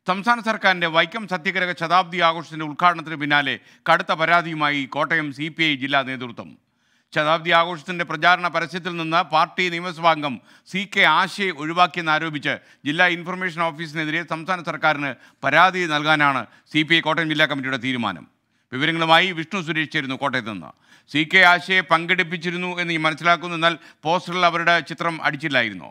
സംസ്ഥാന സർക്കാരിന്റെ വൈക്കം സത്യഗ്രഹ ശതാബ്ദി ആഘോഷത്തിന്റെ ഉദ്ഘാടനത്തിന് പിന്നാലെ കടുത്ത പരാതിയുമായി കോട്ടയം സി ജില്ലാ നേതൃത്വം ശതാബ്ദി ആഘോഷത്തിന്റെ പ്രചാരണ പരസ്യത്തിൽ നിന്ന് പാർട്ടി നിയമസഭാംഗം സി കെ ആശയെ ഒഴിവാക്കിയെന്നാരോപിച്ച് ജില്ലാ ഇൻഫർമേഷൻ ഓഫീസിനെതിരെ സംസ്ഥാന സർക്കാരിന് പരാതി നൽകാനാണ് സി പി ഐ കോട്ടയം ജില്ലാ കമ്മിറ്റിയുടെ തീരുമാനം വിവരങ്ങളുമായി വിഷ്ണു സുരേഷ് ചേരുന്നു കോട്ടയത്ത് നിന്ന് സി കെ ആശയെ പങ്കെടുപ്പിച്ചിരുന്നു എന്ന് ഈ മനസ്സിലാക്കുന്നു എന്നാൽ പോസ്റ്ററിൽ അവരുടെ ചിത്രം അടിച്ചില്ലായിരുന്നോ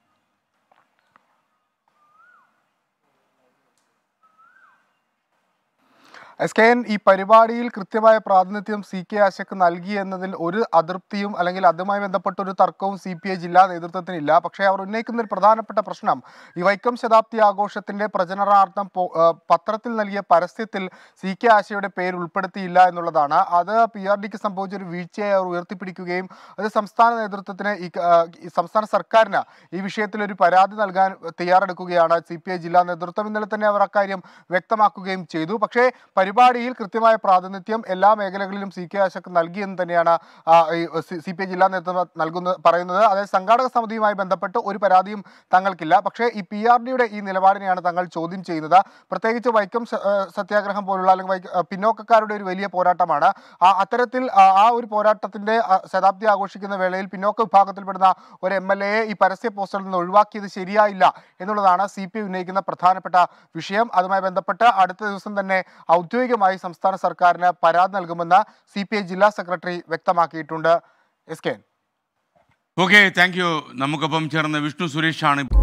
എസ് കെ എൻ ഈ പരിപാടിയിൽ കൃത്യമായ പ്രാതിനിധ്യം സി കെ ആശയ്ക്ക് നൽകി എന്നതിൽ ഒരു അതൃപ്തിയും അല്ലെങ്കിൽ അതുമായി ബന്ധപ്പെട്ട ഒരു തർക്കവും സി പി ഐ ജില്ലാ നേതൃത്വത്തിനില്ല പക്ഷേ അവർ ഉന്നയിക്കുന്ന ഒരു പ്രധാനപ്പെട്ട പ്രശ്നം ഈ വൈക്കം ശതാബ്ദി ആഘോഷത്തിന്റെ പ്രചരണാർത്ഥം പോ- ആ, പത്രത്തിൽ നൽകിയ പരസ്യത്തിൽ സി കെ ആശയുടെ പേര് ഉൾപ്പെടുത്തിയില്ല എന്നുള്ളതാണ് അത് പി ആർ ഡിക്ക് സംഭവിച്ച ഒരു വീഴ്ചയായി അവർ ഉയർത്തിപ്പിടിക്കുകയും അത് സംസ്ഥാന നേതൃത്വത്തിന് ഈ ക- ആ, ഈ സംസ്ഥാന സർക്കാരിന് ഈ വിഷയത്തിൽ ഒരു പരാതി നൽകാൻ തയ്യാറെടുക്കുകയാണ് സി പി ഐ ജില്ലാ നേതൃത്വം ഇന്നലെ തന്നെ അവർ അക്കാര്യം വ്യക്തമാക്കുകയും ചെയ്തു പക്ഷേ പരിപാടിയിൽ കൃത്യമായ പ്രാതിനിധ്യം എല്ലാ മേഖലകളിലും സി കെ ആശക്ക് നൽകിയെന്ന് തന്നെയാണ് ആ, ഈ സി പി ഐ ജില്ലാ നേതൃത്വം നൽകുന്ന പറയുന്നത് അതായത് സംഘാടക സമിതിയുമായി ബന്ധപ്പെട്ട് ഒരു പരാതിയും തങ്ങൾക്കില്ല പക്ഷേ ഈ പി ആർ ഡിയുടെ ഈ നിലപാടിനെയാണ് തങ്ങൾ ചോദ്യം ചെയ്യുന്നത് പ്രത്യേകിച്ച് വൈക്കം സ- ആ, സത്യാഗ്രഹം പോലുള്ള അല്ലെങ്കിൽ വൈക്ക- ആ, പിന്നോക്കക്കാരുടെ ഒരു വലിയ പോരാട്ടമാണ് ആ അത്തരത്തിൽ ആ ആ ഒരു പോരാട്ടത്തിന്റെ ആ, ശതാബ്ദി ആഘോഷിക്കുന്ന വേളയിൽ പിന്നോക്ക വിഭാഗത്തിൽപ്പെടുന്ന ഒരു എം എൽ എയെ ഈ പരസ്യ പോസ്റ്ററിൽ നിന്ന് ഒഴിവാക്കിയത് ശരിയായില്ല എന്നുള്ളതാണ് സി പി ഉന്നയിക്കുന്ന പ്രധാനപ്പെട്ട വിഷയം അതുമായി ബന്ധപ്പെട്ട് അടുത്ത ദിവസം തന്നെ ഔദ്യോഗികമായി സംസ്ഥാന സർക്കാരിന് പരാതി നൽകുമെന്ന് സി പി ഐ ജില്ലാ സെക്രട്ടറി വ്യക്തമാക്കിയിട്ടുണ്ട് S K okay thank you നമുക്കൊപ്പം ചേർന്ന് വിഷ്ണു സുരേഷാണ്